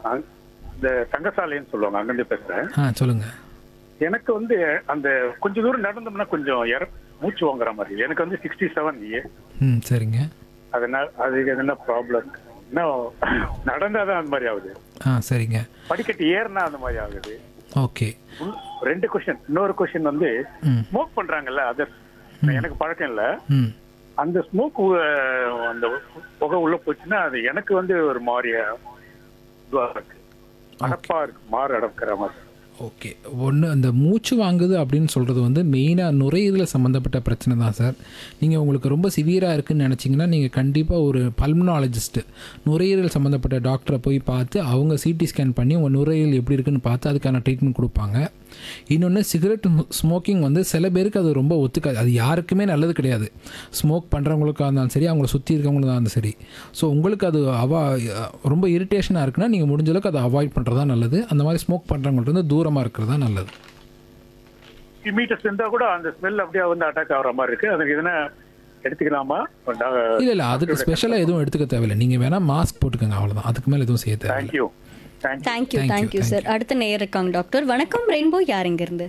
அங்க- இந்த தங்கசாலைன்னு சொல்லுவாங்க அங்கிருந்து பேசுறேன் ஆ சொல்லுங்க எனக்கு வந்து அந்த கொஞ்ச தூரம் நடந்தோம்னா கொஞ்சம் இற மூச்சு வாங்குற மாதிரி எனக்கு வந்து சிக்ஸ்டி செவன் ம் சரிங்க அதனால அது என்ன ப்ராப்ளம் இன்னும் நடந்தாதான் அந்த மாதிரி ஆகுது ஆ சரிங்க படிக்கட்டு ஏறினா அந்த மாதிரி ஆகுது ஓகே உள்- ரெண்டு கொஸ்டின் இன்னொரு கொஸ்டின் வந்து ம் ஸ்மோக் பண்றாங்கல்ல அதர் எனக்கு பழக்கம் இல்ல ம் அந்த ஸ்மோக் அந்த புகை உள்ள போச்சுன்னா அது எனக்கு வந்து ஒரு மாதிரியா இதுவா இருக்கு அடப்பா இருக்கு மாறு அடக்கிற மாதிரி ஓகே ஒன்று அந்த மூச்சு வாங்குது அப்படின்னு சொல்கிறது வந்து மெயினாக நுரையீரல் சம்மந்தப்பட்ட பிரச்சனை தான் சார் நீங்கள் உங்களுக்கு ரொம்ப சிவியராக இருக்குன்னு நினச்சிங்கன்னா நீங்கள் கண்டிப்பாக ஒரு பல்மனாலஜிஸ்ட்டு நுரையீரல் சம்மந்தப்பட்ட டாக்டரை போய் பார்த்து அவங்க சிடி ஸ்கேன் பண்ணி உங்கள் நுரையீரல் எப்படி இருக்குன்னு பார்த்து அதுக்கான ட்ரீட்மெண்ட் கொடுப்பாங்க இன்னொன்று சிகரெட் ஸ்மோக்கிங் வந்து சில பேருக்கு அது ரொம்ப ஒத்துக்காது அது யாருக்குமே நல்லது கிடையாது ஸ்மோக் பண்ணுறவங்களுக்காக இருந்தாலும் சரி அவங்கள சுற்றி இருக்கவங்களுக்காக இருந்தாலும் சரி ஸோ உங்களுக்கு அது அவா ரொம்ப இரிட்டேஷனாக இருக்குன்னா நீங்கள் முடிஞ்ச அளவுக்கு அதை அவாய்ட் பண்ணுறது தான் நல்லது அந்த மாதிரி ஸ்மோக் பண்ணுறவங்கள்ட்ட வந்து தூரமாக இருக்கிறது தான் நல்லது மீட்டர்ஸ் இருந்தா கூட அந்த ஸ்மெல் அப்படியே வந்து அட்டாக் ஆகுற மாதிரி இருக்கு அதுக்கு எதுனா எடுத்துக்கலாமா இல்லை இல்லை அதுக்கு ஸ்பெஷலாக எதுவும் எடுத்துக்க தேவையில்லை நீங்கள் வேணால் மாஸ்க் போட்டுக்கோங்க அவ்வளோதான் அதுக்கு மேலே எதுவும் செய்ய தேவையில்லை thank you thank you thank you Thank you, thank you thank sir அடுத்த நேயர் இருக்காங்க டாக்டர் வணக்கம் ரெயின்போ யார் இங்க இருந்து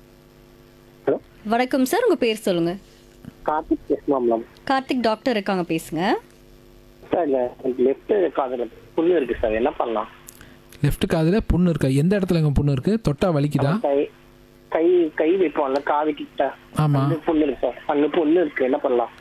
ஹலோ வணக்கம் சார் உங்க பேர் சொல்லுங்க கார்த்திக் பேசலாம் மேம் கார்த்திக் டாக்டர் இருக்காங்க பேசுங்க சார் இல்லை லெஃப்ட் காதில் புண்ணு இருக்கு சார் என்ன பண்ணலாம் லெஃப்ட் காதில் புண்ணு இருக்கா எந்த இடத்துல எங்கள் புண்ணு இருக்குது தொட்டா வலிக்குதா கை கை கை வைப்போம்ல காது கிட்ட ஆமாம் அந்த புண்ணு இருக்கு சார் அந்த புண்ணு இருக்கு என்ன பண்ணலாம்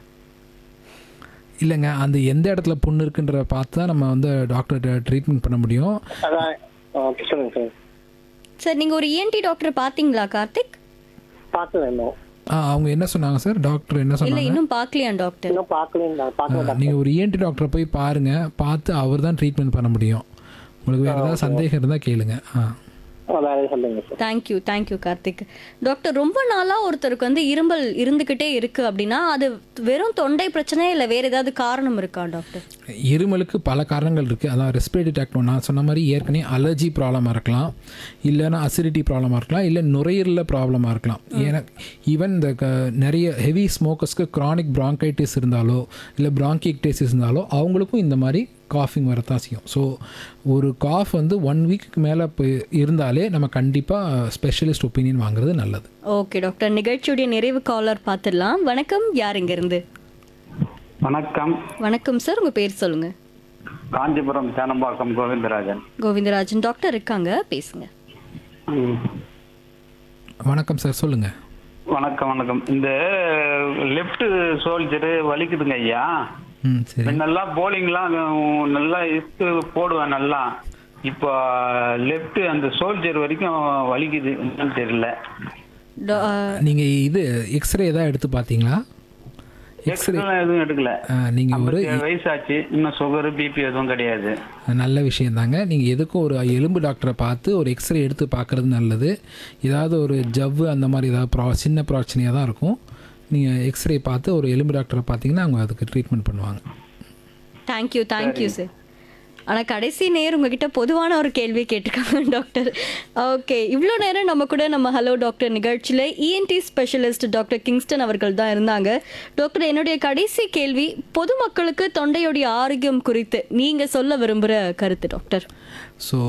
இல்லைங்க அந்த எந்த இடத்துல புண்ணு இருக்குன்ற பார்த்து தான் நம்ம வந்து டாக்டர்கிட்ட ட்ரீட்மெண்ட் பண்ண முடியும் அதான் ஓகே சொல்லுங்க சார் சார் நீங்க ஒரு இஎன்டி டாக்டர் பாத்தீங்களா கார்த்திக் பார்த்து வேணும் ஆ அவங்க என்ன சொன்னாங்க சார் டாக்டர் என்ன இல்ல சொன்னாங்க இன்னும் பாக்கலையா டாக்டர் இன்னும் பார்க்கல பார்க்கல நீங்கள் ஒரு இஎன்டி டாக்டரை போய் பாருங்கள் பார்த்து அவர் தான் ட்ரீட்மெண்ட் பண்ண முடியும் உங்களுக்கு வேறு ஏதாவது சந்தேகம் இருந்தால் கேளுங்க ஆ வேற சொல்லுங்க sir thank you thank you Karthik doctor ரொம்ப நாளா ஒருத்தருக்கு வந்து இருமல் இருந்துகிட்டே இருக்கு அப்படின்னா அது வெறும் தொண்டை பிரச்சனை இல்ல வேற ஏதாவது காரணம் இருக்கா டாக்டர் இருமலுக்கு பல காரணங்கள் இருக்குது அதான் ரெஸ்பிரேட்டரி டாக்டர் நான் சொன்ன மாதிரி ஏற்கனவே அலர்ஜி ப்ராப்ளமாக இருக்கலாம் இல்லைன்னா அசிடிட்டி ப்ராப்ளமாக இருக்கலாம் இல்லை நுரையீரலில் ப்ராப்ளமாக இருக்கலாம் ஏன்னா ஈவன் இந்த க- நிறைய ஹெவி ஸ்மோக்கர்ஸ்க்கு க்ரானிக் bronchitis இருந்தாலோ இல்லை bronchiectasis இருந்தாலோ அவங்களுக்கும் இந்த மாதிரி காஃபிங் வரத்தான் செய்யும் ஸோ ஒரு காஃப் வந்து ஒன் வீக்கு மேலே இருந்தாலே நம்ம கண்டிப்பாக ஸ்பெஷலிஸ்ட் ஒப்பீனியன் வாங்குறது நல்லது ஓகே டாக்டர் நிகழ்ச்சியுடைய நிறைவு காலர் பார்த்துடலாம் வணக்கம் யார் இங்க இருந்து வணக்கம் வணக்கம் சார் உங்க பேர் சொல்லுங்க காஞ்சிபுரம் சேனம்பாக்கம் கோவிந்தராஜன் கோவிந்தராஜன் டாக்டர் இருக்காங்க பேசுங்க ம். வணக்கம் சார் சொல்லுங்கள் வணக்கம் வணக்கம் இந்த லெஃப்ட் சோல்ஜரு வலிக்குதுங்க ஐயா ம் சரி நல்லா போலிங்லாம் நல்லா இஸ்து போடுவேன் நல்லா இப்போ லெஃப்ட் அந்த சோல்ஜர் வரைக்கும் வலிக்குது என்னன்னு தெரியல டா- நீங்கள் இது எக்ஸ்ரே ஏதாவது எடுத்து பார்த்தீங்களா எக்ஸ்ரே எக்ஸ்ட்ரா எதுவும் எடுக்கல நீங்கள் ஒரு ஐம்பத்தேழு வயசாச்சு இன்னும் சுகர் பிபி எதுவும் கிடையாது நல்ல விஷயம் தாங்க நீங்கள் எதுக்கும் ஒரு எலும்பு டாக்டரை பார்த்து ஒரு எக்ஸ்ரே எடுத்து பார்க்குறது நல்லது ஏதாவது ஒரு ஜவ்வு அந்த மாதிரி ஏதாவது ப்ரா சின்ன பிரச்சனையாக தான் இருக்கும் நீங்கள் எக்ஸ்ரே பார்த்து ஒரு எலும்பு டாக்டரை பார்த்தீங்கன்னா அவங்க அதுக்கு ட்ரீட்மெண்ட் பண்ணுவாங்க தேங்க்யூ தேங்க்யூ சார் ஆனா கடைசி நேரம் உங்ககிட்ட பொதுவான ஒரு கேள்வி கேட்டிருக்காங்க டாக்டர் ஓகே இவ்வளோ நேரம் நம்ம கூட நம்ம ஹலோ டாக்டர் நிகழ்ச்சியில் இஎன்டி ஸ்பெஷலிஸ்ட் டாக்டர் கிங்ஸ்டன் அவர்கள் தான் இருந்தாங்க டாக்டர் என்னுடைய கடைசி கேள்வி பொதுமக்களுக்கு தொண்டையுடைய ஆரோக்கியம் குறித்து நீங்க சொல்ல விரும்புகிற கருத்து டாக்டர் ஸோ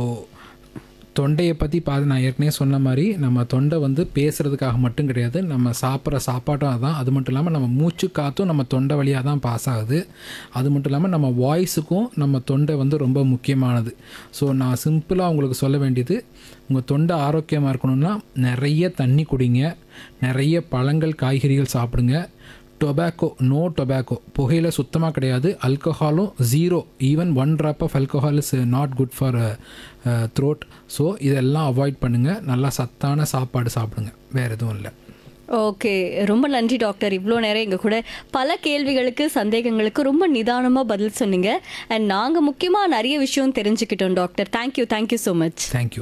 தொண்டையை பற்றி பார்த்து நான் ஏற்கனவே சொன்ன மாதிரி நம்ம தொண்டை வந்து பேசுகிறதுக்காக மட்டும் கிடையாது நம்ம சாப்பிட்ற சாப்பாட்டும் அதான் அது மட்டும் இல்லாமல் நம்ம மூச்சு காற்றும் நம்ம தொண்டை வழியாக தான் பாஸ் ஆகுது அது மட்டும் இல்லாமல் நம்ம வாய்ஸுக்கும் நம்ம தொண்டை வந்து ரொம்ப முக்கியமானது ஸோ நான் சிம்பிளாக உங்களுக்கு சொல்ல வேண்டியது உங்கள் தொண்டை ஆரோக்கியமாக இருக்கணும்னா நிறைய தண்ணி குடிங்க நிறைய பழங்கள் காய்கறிகள் சாப்பிடுங்க டொபாக்கோ நோ டொபாக்கோ புகையில சுத்தமாக கிடையாது அல்கஹாலும் zero even one drop of alcohol is not good for throat so இதெல்லாம் அவாய்ட் பண்ணுங்கள் நல்லா சத்தான சாப்பாடு சாப்பிடுங்க வேறு எதுவும் இல்லை ஓகே ரொம்ப நன்றி டாக்டர் இவ்வளோ நேரம் எங்கள் கூட பல கேள்விகளுக்கு சந்தேகங்களுக்கு ரொம்ப நிதானமாக பதில் சொன்னீங்க அண்ட் நாங்கள் முக்கியமாக நிறைய விஷயம் தெரிஞ்சுக்கிட்டோம் doctor thank you thank you so much thank you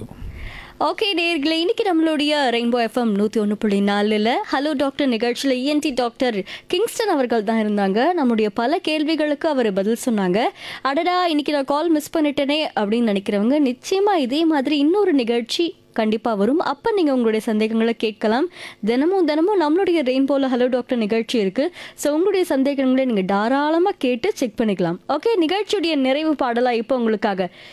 okay நேர்களே இன்னைக்கு நம்மளுடைய ரெயின்போ எஃப்எம் நூற்றி ஒன்று புள்ளி நாலில் ஹலோ டாக்டர் நிகழ்ச்சியில் இஎன்டி டாக்டர் கிங்ஸ்டன் அவர்கள் தான் இருந்தாங்க நம்முடைய பல கேள்விகளுக்கு அவர் பதில் சொன்னாங்க அடடா இன்னைக்கு நான் கால் மிஸ் பண்ணிட்டேனே அப்படின்னு நினைக்கிறவங்க நிச்சயமாக இதே மாதிரி இன்னொரு நிகழ்ச்சி கண்டிப்பாக வரும் அப்போ நீங்கள் உங்களுடைய சந்தேகங்களை கேட்கலாம் தினமும் தினமும் நம்மளுடைய ரெயின்போல ஹலோ டாக்டர் நிகழ்ச்சி இருக்குது ஸோ உங்களுடைய சந்தேகங்களை நீங்கள் தாராளமாக கேட்டு செக் பண்ணிக்கலாம் ஓகே நிகழ்ச்சியுடைய நிறைவு பாடலாக இப்போ உங்களுக்காக